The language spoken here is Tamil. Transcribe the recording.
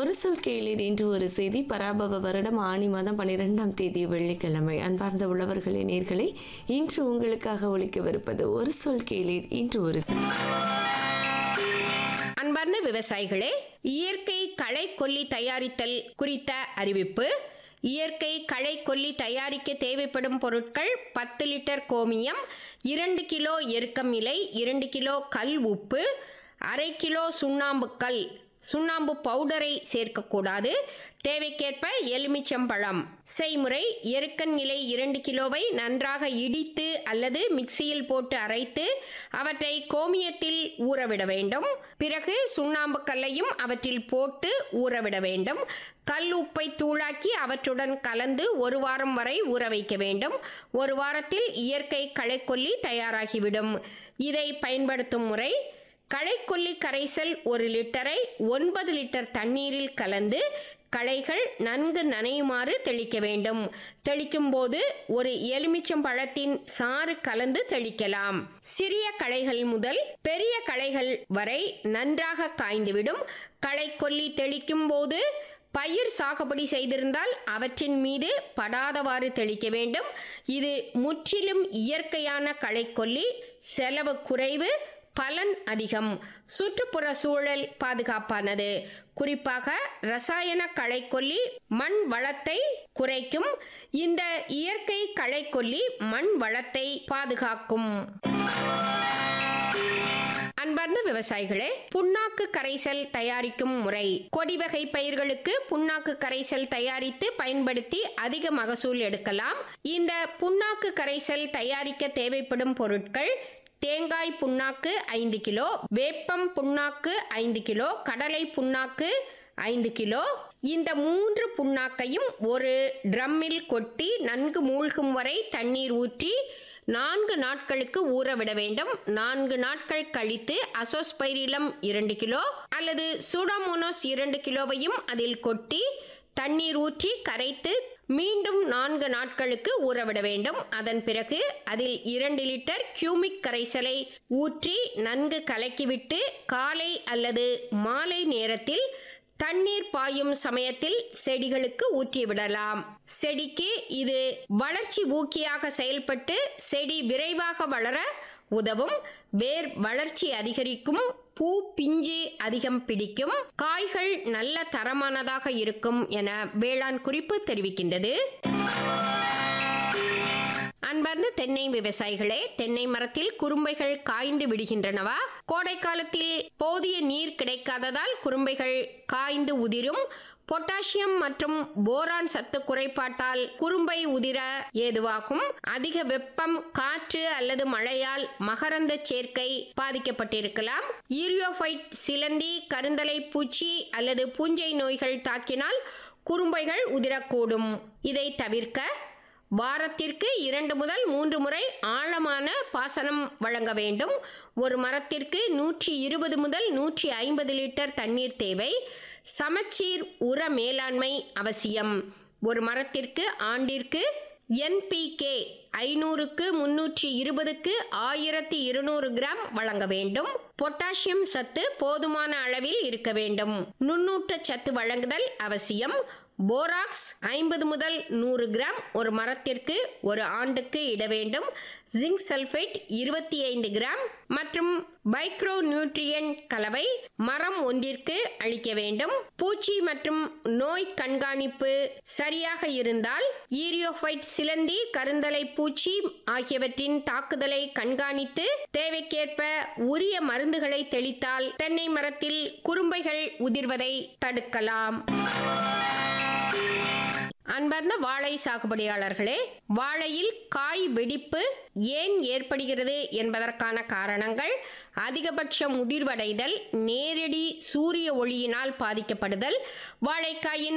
ஒரு சொல் கேளீர் இன்று ஒரு செய்தி பராபவ வருடம் ஆணி மாதம் பன்னிரெண்டாம் தேதி வெள்ளிக்கிழமை அன்பார்ந்த உழவர்களே நேர்களே இன்று உங்களுக்காக ஒலிக்கவிருப்பது ஒரு சொல் கேளீர் இன்று ஒரு செய்தி அன்பார்ந்த விவசாயிகளே இயற்கை களை கொல்லி தயாரித்தல் குறித்த அறிவிப்பு இயற்கை களை கொல்லி தயாரிக்க தேவைப்படும் பொருட்கள் பத்து லிட்டர் கோமியம் இரண்டு கிலோ எருக்கம் இலை இரண்டு கிலோ கல் உப்பு அரை கிலோ சுண்ணாம்பு கல் சுண்ணாம்பு பவுடரை சேர்க்கக்கூடாது தேவைக்கேற்ப எலுமிச்சம்பழம் செய்முறை எருக்கன் இலை இரண்டு கிலோவை நன்றாக இடித்து அல்லது மிக்சியில் போட்டு அரைத்து அவற்றை கோமியத்தில் ஊறவிட வேண்டும் பிறகு சுண்ணாம்பு கல்லையும் அவற்றில் போட்டு ஊறவிட வேண்டும் கல் உப்பை தூளாக்கி அவற்றுடன் கலந்து ஒரு வாரம் வரை ஊற வைக்க வேண்டும் ஒரு வாரத்தில் இயற்கை களைக்கொல்லி தயாராகிவிடும் இதை பயன்படுத்தும் முறை களைக்கொல்லி கரைசல் ஒரு லிட்டரை ஒன்பது லிட்டர் தண்ணீரில் கலந்து களைகள் நன்கு நனையுமாறு தெளிக்க வேண்டும் தெளிக்கும் போது ஒரு எலுமிச்சம் பழத்தின் சாறு கலந்து தெளிக்கலாம் சிறிய களைகள் முதல் பெரிய களைகள் வரை நன்றாக காய்ந்துவிடும் களைக்கொல்லி தெளிக்கும் போது பயிர் சாகுபடி செய்திருந்தால் அவற்றின் மீது படாதவாறு தெளிக்க வேண்டும் இது முற்றிலும் இயற்கையான களைக்கொல்லி செலவு குறைவு பலன் அதிகம் சுற்றுப்புற சூழல் பாதுகாப்பானது குறிப்பாக ரசாயன களைக்கொல்லி மண் வளத்தை குறைக்கும் இந்த இயற்கை களைக்கொல்லி மண் வளத்தை பாதுகாக்கும் அன்பார்ந்த விவசாயிகளே புண்ணாக்கு கரைசல் தயாரிக்கும் முறை கொடி வகை பயிர்களுக்கு புண்ணாக்கு கரைசல் தயாரித்து பயன்படுத்தி அதிக மகசூல் எடுக்கலாம் இந்த புண்ணாக்கு கரைசல் தயாரிக்க தேவைப்படும் பொருட்கள் தேங்காய் புண்ணாக்கு ஐந்து கிலோ வேப்பம் புண்ணாக்கு ஐந்து கிலோ கடலை புண்ணாக்கு ஐந்து கிலோ இந்த மூன்று புண்ணாக்கையும் ஒரு ட்ரம்மில் கொட்டி நன்கு மூழ்கும் வரை தண்ணீர் ஊற்றி நான்கு நாட்களுக்கு ஊற விட வேண்டும் நான்கு நாட்கள் கழித்து அசோஸ்பைரிலம் இரண்டு கிலோ அல்லது சூடாமோனோஸ் இரண்டு கிலோவையும் அதில் கொட்டி தண்ணீர் ஊற்றி கரைத்து மீண்டும் நான்கு நாட்களுக்கு ஊறவிட வேண்டும் அதன் பிறகு அதில் இரண்டு லிட்டர் கியூமிக் கரைசலை ஊற்றி நன்கு கலக்கிவிட்டு காலை அல்லது மாலை நேரத்தில் தண்ணீர் பாயும் சமயத்தில் செடிகளுக்கு ஊற்றிவிடலாம் செடிக்கு இது வளர்ச்சி ஊக்கியாக செயல்பட்டு செடி விரைவாக வளர உதவும் வேர் வளர்ச்சி அதிகரிக்கும் பூ பிஞ்சு அதிகம் பிடிக்கும் காய்கள் நல்ல தரமானதாக இருக்கும் என வேளாண் குறிப்பு தெரிவிக்கின்றது அன்பார்ந்த தென்னை விவசாயிகளே தென்னை மரத்தில் குறும்பைகள் காய்ந்து விடுகின்றனவா கோடை காலத்தில் போதிய நீர் கிடைக்காததால் குறும்பைகள் காய்ந்து உதிரும் பொட்டாசியம் மற்றும் போரான் சத்து குறைபாட்டால் குறும்பை உதிர ஏதுவாகும் அதிக வெப்பம் காற்று அல்லது மழையால் மகரந்த சேர்க்கை பாதிக்கப்பட்டிருக்கலாம் ஈரியோஃபைட் சிலந்தி கருந்தலை பூச்சி அல்லது பூஞ்சை நோய்கள் தாக்கினால் குறும்பைகள் உதிரக்கூடும் இதை தவிர்க்க வாரத்திற்கு இரண்டு முதல் மூன்று முறை ஆழமான பாசனம் வழங்க வேண்டும் ஒரு மரத்திற்கு நூற்றி இருபது முதல் நூற்றி ஐம்பது லிட்டர் தண்ணீர் தேவை சமச்சீர் உர மேலாண்மை அவசியம் ஒரு மரத்திற்கு ஆண்டிற்கு என்பிகே ஐநூறுக்கு முன்னூற்றி இருபதுக்கு ஆயிரத்தி இருநூறு கிராம் வழங்க வேண்டும் பொட்டாசியம் சத்து போதுமான அளவில் இருக்க வேண்டும் நுண்ணூட்ட சத்து வழங்குதல் அவசியம் போராக்ஸ் ஐம்பது முதல் நூறு கிராம் ஒரு மரத்திற்கு ஒரு ஆண்டுக்கு இட வேண்டும் ஜிங்க் சல்ஃபேட் இருபத்தி ஐந்து கிராம் மற்றும் மைக்ரோ நியூட்ரியன் கலவை மரம் ஒன்றிற்கு அளிக்க வேண்டும் பூச்சி மற்றும் நோய் கண்காணிப்பு சரியாக இருந்தால் ஈரியோஃபைட் சிலந்தி கருந்தலை பூச்சி ஆகியவற்றின் தாக்குதலை கண்காணித்து தேவைக்கேற்ப உரிய மருந்துகளை தெளித்தால் தென்னை மரத்தில் குறும்பைகள் உதிர்வதை தடுக்கலாம் அன்பார்ந்த வாழை சாகுபடியாளர்களே வாழையில் காய் வெடிப்பு ஏன் ஏற்படுகிறது என்பதற்கான காரணங்கள் அதிகபட்ச முதிர்வடைதல் நேரடி சூரிய ஒளியினால் பாதிக்கப்படுதல் வாழைக்காயின்